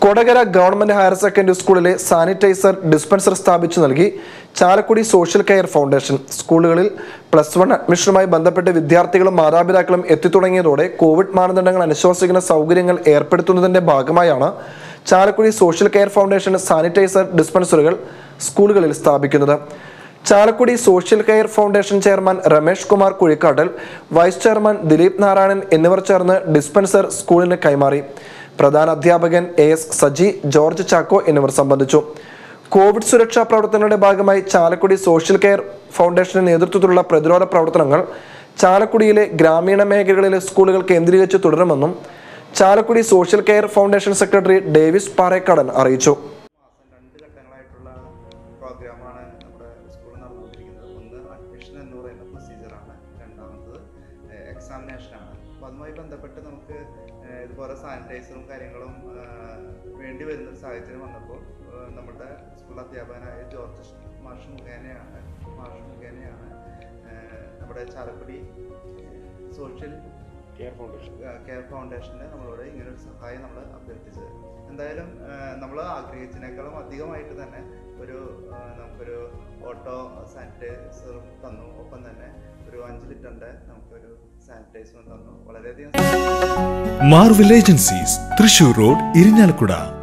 Kodakara government higher secondary സ്കൂളിലെ sanitiser dispenser സ്ഥാപിച്ചു നൽകി ചാലക്കുടി സോഷ്യൽ കെയർ ഫൗണ്ടേഷൻ സ്കൂളുകളിൽ പ്ലസ് വൺ അഡ്മിഷനുമായി ബന്ധപ്പെട്ട് വിദ്യാർത്ഥികളും മാതാപിതാക്കളും എത്തിത്തുടങ്ങിയതോടെ കോവിഡ് മാനദണ്ഡങ്ങൾ അനുശാസിക്കുന്ന സൗകര്യങ്ങൾ ഏർപ്പെടുത്തുന്നതിന്റെ ഭാഗമായാണ് Chalakudy Social Care Foundation sanitiser ഡിസ്പെൻസറുകൾ സ്കൂളുകളിൽ സ്ഥാപിക്കുന്നത് Chalakudy Social Care Foundation chairman Ramesh Kumar Kuzhikkattil vice chairman Dileep Narayanan എന്നിവർ ചേർന്ന് ഡിസ്പെൻസർ സ്കൂളിന് കൈമാറി പ്രധാന അധ്യാപകൻ എ എസ് സജി ജോർജ് ചാക്കോ എന്നിവർ സംബന്ധിച്ചു കോവിഡ് സുരക്ഷാ പ്രവർത്തനങ്ങളുടെ ഭാഗമായി ചാലക്കുടി സോഷ്യൽ കെയർ ഫൗണ്ടേഷന്റെ നേതൃത്വത്തിലുള്ള പ്രതിരോധ പ്രവർത്തനങ്ങൾ ചാലക്കുടിയിലെ ഗ്രാമീണ മേഖലകളിലെ സ്കൂളുകൾ കേന്ദ്രീകരിച്ച് തുടരുമെന്നും Chalakudy Social Care Foundation secretary Davis Parekkadan അറിയിച്ചു മാസം രണ്ട് ഘട്ടങ്ങളായിട്ടുള്ള പ്രോഗ്രാമാണ് നമ്മുടെ സ്കൂളിൽ നടന്നുകൊണ്ടിരിക്കുന്നത് ഒന്ന് അഡ്മിഷൻ എന്ന് പറയുന്ന പ്രൊസീജിയറാണ് രണ്ടാമത്തത് എക്സാമിനേഷനാണ് അപ്പോൾ അതുമായി ബന്ധപ്പെട്ട് നമുക്ക് ഏഹ്, ഇതുപോലെ സാനിറ്റൈസറും കാര്യങ്ങളും ഏഹ്, വേണ്ടി വരുന്ന ഒരു സാഹചര്യം വന്നപ്പോൾ ഏഹ്, നമ്മുടെ സ്കൂൾ അധ്യാപകനായ ജോർജ് മാഷ് മുഖേനയാണ് മാഷ് മുഖേനയാണ് ഏഹ്, നമ്മുടെ Chalakudy Social Care Foundation Care ഫൗണ്ടേഷന് നമ്മളോട് ഇങ്ങനെ ഒരു സഹായം നമ്മൾ അഭ്യർത്ഥിച്ചത് എന്തായാലും നമ്മൾ ആഗ്രഹിച്ചതിനേക്കാളും അധികമായിട്ട് തന്നെ ഒരു ആ, നമുക്കൊരു ഓട്ടോ സാനിറ്റൈസറും തന്നു ഒപ്പം തന്നെ ഒരു അഞ്ച് ലിറ്ററിൻ്റെ നമുക്കൊരു സാനിറ്റൈസറും തന്നു വളരെയധികം Marvel Agencies Thrissur road Irinjalakuda